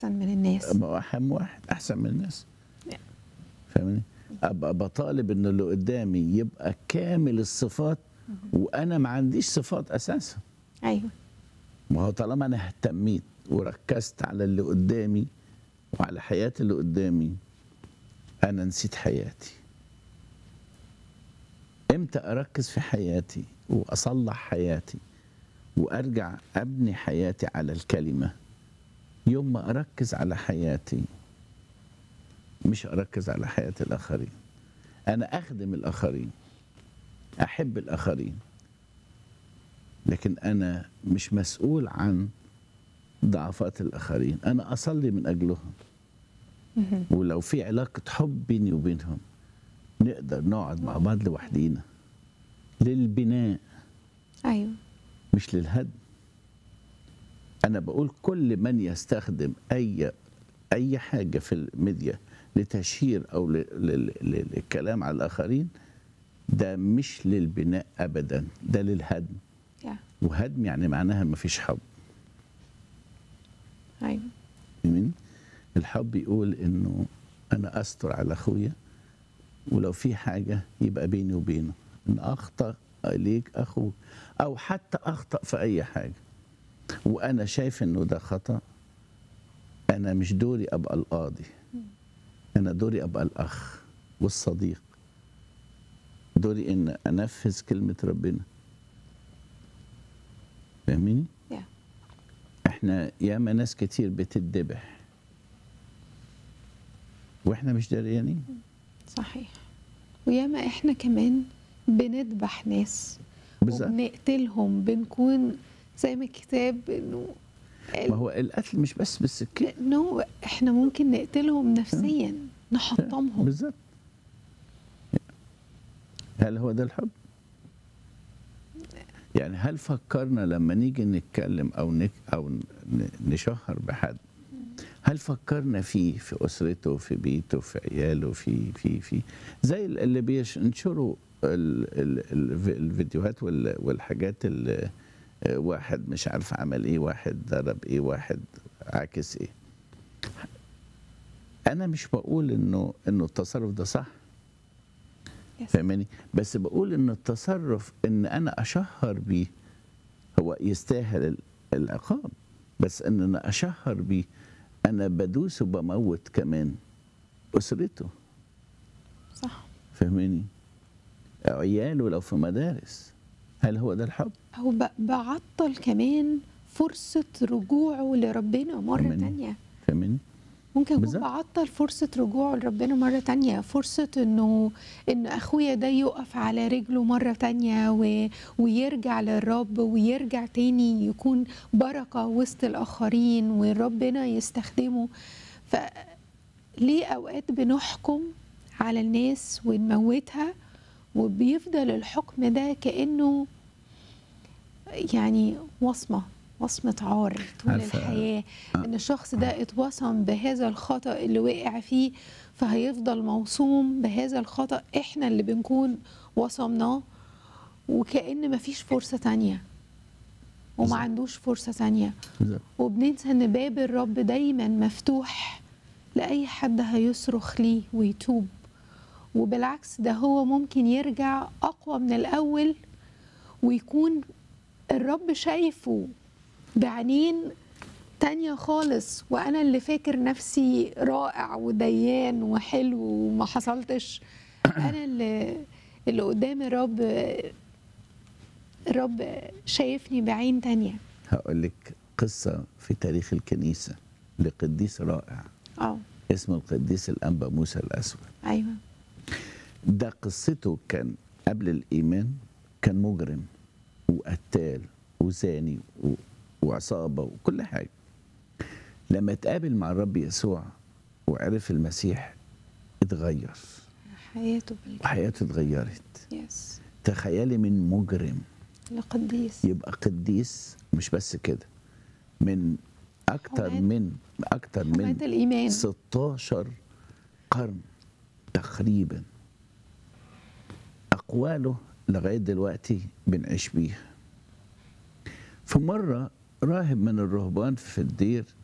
احسن من الناس أبقى أهم واحد أحسن من الناس نعم. فاهمني؟ أبقى بطالب إن اللي قدامي يبقى كامل الصفات وأنا ما عنديش صفات أساسا ايوه ما هو طالما أنا اهتميت وركزت على اللي قدامي وعلى حياة اللي قدامي أنا نسيت حياتي إمتى أركز في حياتي وأصلح حياتي وأرجع أبني حياتي على الكلمة يوم ما أركز على حياتي مش أركز على حياة الآخرين أنا أخدم الآخرين أحب الآخرين لكن أنا مش مسؤول عن ضعفات الآخرين أنا أصلي من أجلهم مهم. ولو في علاقة حب بيني وبينهم نقدر نقعد مع بعض لوحدينا للبناء ايوه مش للهدم انا بقول كل من يستخدم اي اي حاجه في الميديا لتشهير او ل- ل- ل- للكلام على الاخرين ده مش للبناء ابدا ده للهدم يا وهدم يعني معناها ما فيش حب ايوه فاهمين الحب يقول انه انا استر على اخويا ولو في حاجه يبقى بيني وبينه ان اخطا اليك اخوك او حتى اخطا في اي حاجه وانا شايف انه ده خطا انا مش دوري ابقى القاضي انا دوري ابقى الاخ والصديق دوري ان انفذ كلمه ربنا فاهميني يا احنا ياما ناس كتير بتتذبح واحنا مش داريانين صحيح وياما احنا كمان بنذبح ناس بالظبط وبنقتلهم بنكون زي ما الكتاب انه ما هو القتل مش بس بالسكين انه احنا ممكن نقتلهم نفسيا نحطمهم بالظبط هل هو ده الحب؟ يعني هل فكرنا لما نيجي نتكلم او نك او ن- نشهر بحد هل فكرنا فيه في اسرته في بيته في عياله في في في زي ال- اللي بينشروا ال- ال- الف- الفيديوهات وال- والحاجات اللي آه، واحد مش عارف عمل ايه واحد ضرب ايه واحد عاكس ايه انا مش بقول انه انه التصرف ده صح يس. فاهماني بس بقول ان التصرف ان انا اشهر بيه هو يستاهل ال- العقاب بس ان انا اشهر بيه انا بدوس وبموت كمان اسرته صح فاهماني عياله لو في مدارس هل هو ده الحب او ب- بعطل كمان فرصة رجوعه لربنا مرة أمين. تانية فاهماني ممكن اكون بالظبط. بعطل فرصة رجوعه لربنا مرة تانية فرصة انه ان اخويا ده يقف على رجله مرة تانية و... ويرجع للرب ويرجع تاني يكون بركة وسط الاخرين وربنا يستخدمه فليه اوقات بنحكم على الناس ونموتها وبيفضل الحكم ده كأنه يعني وصمة وصمة عار طول عارفة، الحياة آه. ان الشخص ده اتوصم بهذا الخطأ اللي وقع فيه فهيفضل موصوم بهذا الخطأ احنا اللي بنكون وصمناه وكأن مفيش فرصة تانية وما بالظبط. عندوش فرصة تانية بالظبط وبننسى ان باب الرب دايما مفتوح لأي حد هيصرخ ليه ويتوب وبالعكس ده هو ممكن يرجع أقوى من الأول ويكون الرب شايفه بعينين تانية خالص وأنا اللي فاكر نفسي رائع وديان وحلو وما حصلتش أنا اللي اللي قدام الرب الرب شايفني بعين تانية هقول لك قصه في تاريخ الكنيسه لقديس رائع اه اسمه القديس الانبا موسى الاسود ايوه ده قصته كان قبل الإيمان كان مجرم وقتال وزاني و- وعصابة وكل حاجة لما اتقابل مع الرب يسوع وعرف المسيح اتغير حياته بالكامل وحياته اتغيرت يس تخيلي من مجرم لقديس يبقى قديس مش بس كده من أكتر حماد. من أكتر من حماة الإيمان 16 قرن تقريبا أقواله لغاية دلوقتي بنعيش بيها في مرة راهب من الرهبان في الدير